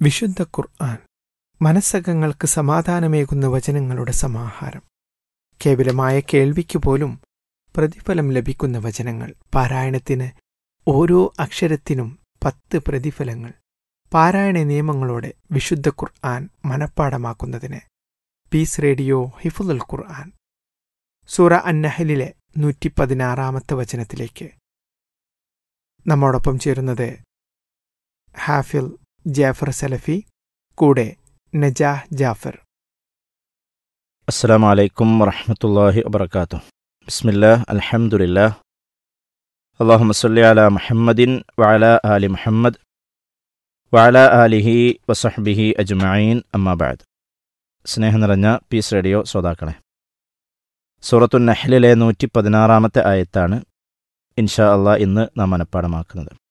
വിശുദ്ധ ഖുർആൻ മനസ്സകങ്ങൾക്ക് സമാധാനമേകുന്ന വചനങ്ങളുടെ സമാഹാരം കേവലമായ കേൾവിക്ക് പോലും പ്രതിഫലം ലഭിക്കുന്ന വചനങ്ങൾ പാരായണത്തിന് ഓരോ അക്ഷരത്തിനും പത്ത് പ്രതിഫലങ്ങൾ പാരായണ നിയമങ്ങളോടെ വിശുദ്ധ ഖുർആൻ മനഃപ്പാടമാക്കുന്നതിന് പീസ് റേഡിയോ ഹിഫുൽ ഖുർആൻ സൂറ അന്നഹലിലെ നൂറ്റി പതിനാറാമത്തെ വചനത്തിലേക്ക് നമ്മോടൊപ്പം ചേരുന്നത് ഹാഫിൽ ജാഫർ സലഫി കൂടെ നജാഹ് ജാഫർ അസ്സാം വലൈക്കും വറഹമത്തല്ലാഹി വബർക്കാത്തു ബിസ്മില്ലാ അൽഹംദുലില്ലാ അള്ളാഹു സല്ലി അല മുഹമ്മദിൻ വഅല ആലി മുഹമ്മദ് വഅല ആലിഹി വസഹ്ബിഹി അജ്മഈൻ അമ്മാബാദ് സ്നേഹം നിറഞ്ഞ പീസ് റേഡിയോ ശ്രോതാക്കളെ സൂറത്തു നഹ്ലിലെ നൂറ്റി പതിനാറാമത്തെ ആയത്താണ് ഇൻഷാ അള്ളാഹ് ഇന്ന് നാം മനഃപ്പാടമാക്കുന്നത്